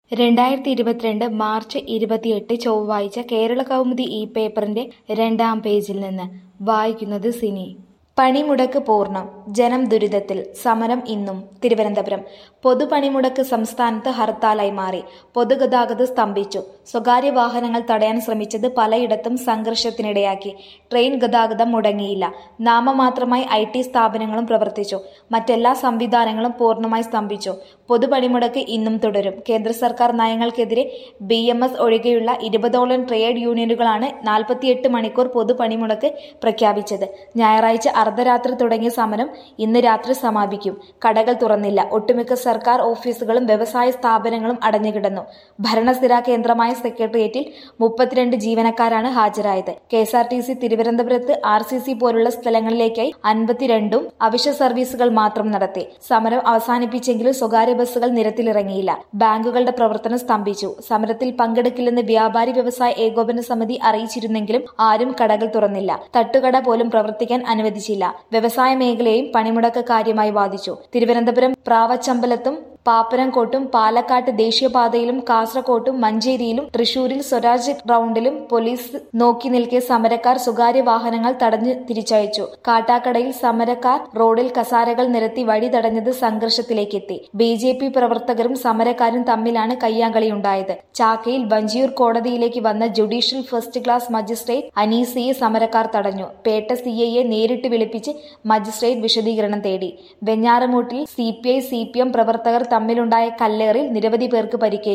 രണ്ടായിരത്തി ഇരുപത്തിരണ്ട് മാർച്ച് ഇരുപത്തിയെട്ട് ചൊവ്വാഴ്ച കേരള കൗമുദി ഈ പേപ്പറിന്റെ രണ്ടാം പേജിൽ നിന്ന് വായിക്കുന്നത് സിനി പണിമുടക്ക് പൂർണ്ണം ജനം ദുരിതത്തിൽ സമരം ഇന്നും തിരുവനന്തപുരം പൊതുപണിമുടക്ക് സംസ്ഥാനത്ത് ഹർത്താലായി മാറി പൊതുഗതാഗതം സ്തംഭിച്ചു സ്വകാര്യ വാഹനങ്ങൾ തടയാൻ ശ്രമിച്ചത് പലയിടത്തും സംഘർഷത്തിനിടയാക്കി ട്രെയിൻ ഗതാഗതം മുടങ്ങിയില്ല നാമമാത്രമായി ഐ ടി സ്ഥാപനങ്ങളും പ്രവർത്തിച്ചു മറ്റെല്ലാ സംവിധാനങ്ങളും പൂർണ്ണമായി സ്തംഭിച്ചു പൊതുപണിമുടക്ക് ഇന്നും തുടരും കേന്ദ്ര സർക്കാർ നയങ്ങൾക്കെതിരെ ബി എം എസ് ഒഴികെയുള്ള ഇരുപതോളം ട്രേഡ് യൂണിയനുകളാണ് നാൽപ്പത്തിയെട്ട് മണിക്കൂർ പൊതുപണിമുടക്ക് പ്രഖ്യാപിച്ചത് ഞായറാഴ്ച അർദ്ധരാത്രി തുടങ്ങിയ സമരം ഇന്ന് രാത്രി സമാപിക്കും കടകൾ തുറന്നില്ല ഒട്ടുമിക്ക സർക്കാർ ഓഫീസുകളും വ്യവസായ സ്ഥാപനങ്ങളും അടഞ്ഞുകിടന്നു ഭരണസ്ഥിരാ കേന്ദ്രമായ സെക്രട്ടേറിയറ്റിൽ മുപ്പത്തിരണ്ട് ജീവനക്കാരാണ് ഹാജരായത് K S R T C തിരുവനന്തപുരത്ത് ആർ സി സി പോലുള്ള സ്ഥലങ്ങളിലേക്കായി അൻപത്തിരണ്ടും അവശ്യ സർവീസുകൾ മാത്രം നടത്തി സമരം അവസാനിപ്പിച്ചെങ്കിലും സ്വകാര്യ ബസ്സുകൾ നിരത്തിലിറങ്ങിയില്ല ബാങ്കുകളുടെ പ്രവർത്തനം സ്തംഭിച്ചു സമരത്തിൽ പങ്കെടുക്കില്ലെന്ന് വ്യാപാരി വ്യവസായ ഏകോപന സമിതി അറിയിച്ചിരുന്നെങ്കിലും ആരും കടകൾ തുറന്നില്ല തട്ടുകട പോലും പ്രവർത്തിക്കാൻ അനുവദിച്ചില്ല വ്യവസായ മേഖലയെയും പണിമുടക്ക് കാര്യമായി ബാധിച്ചു തിരുവനന്തപുരം പ്രാവച്ചമ്പലത്തും പാപ്പനംകോട്ടും പാലക്കാട്ട് ദേശീയപാതയിലും കാസർകോട്ടും മഞ്ചേരിയിലും തൃശൂരിൽ സ്വരാജ് റൌണ്ടിലും പോലീസ് നോക്കി നിൽക്കെ സമരക്കാർ സ്വകാര്യ വാഹനങ്ങൾ തടഞ്ഞു തിരിച്ചയച്ചു കാട്ടാക്കടയിൽ സമരക്കാർ റോഡിൽ കസാരകൾ നിരത്തി വഴി തടഞ്ഞത് സംഘർഷത്തിലേക്കെത്തി ബി ജെ പി പ്രവർത്തകരും സമരക്കാരും തമ്മിലാണ് കയ്യാങ്കളിയുണ്ടായത് ചാക്കയിൽ വഞ്ചിയൂർ കോടതിയിലേക്ക് വന്ന ജുഡീഷ്യൽ ഫസ്റ്റ് ക്ലാസ് മജിസ്ട്രേറ്റ് അനീസിയെ സമരക്കാർ തടഞ്ഞു പേട്ട സി ഐയെ നേരിട്ട് വിളിപ്പിച്ച് മജിസ്ട്രേറ്റ് വിശദീകരണം തേടി വെഞ്ഞാറമൂട്ടിൽ C P I C P M പ്രവർത്തകർ തമ്മിലുണ്ടായ കല്ലേറിൽ നിരവധി പേർക്ക് പരിക്കേറ്റു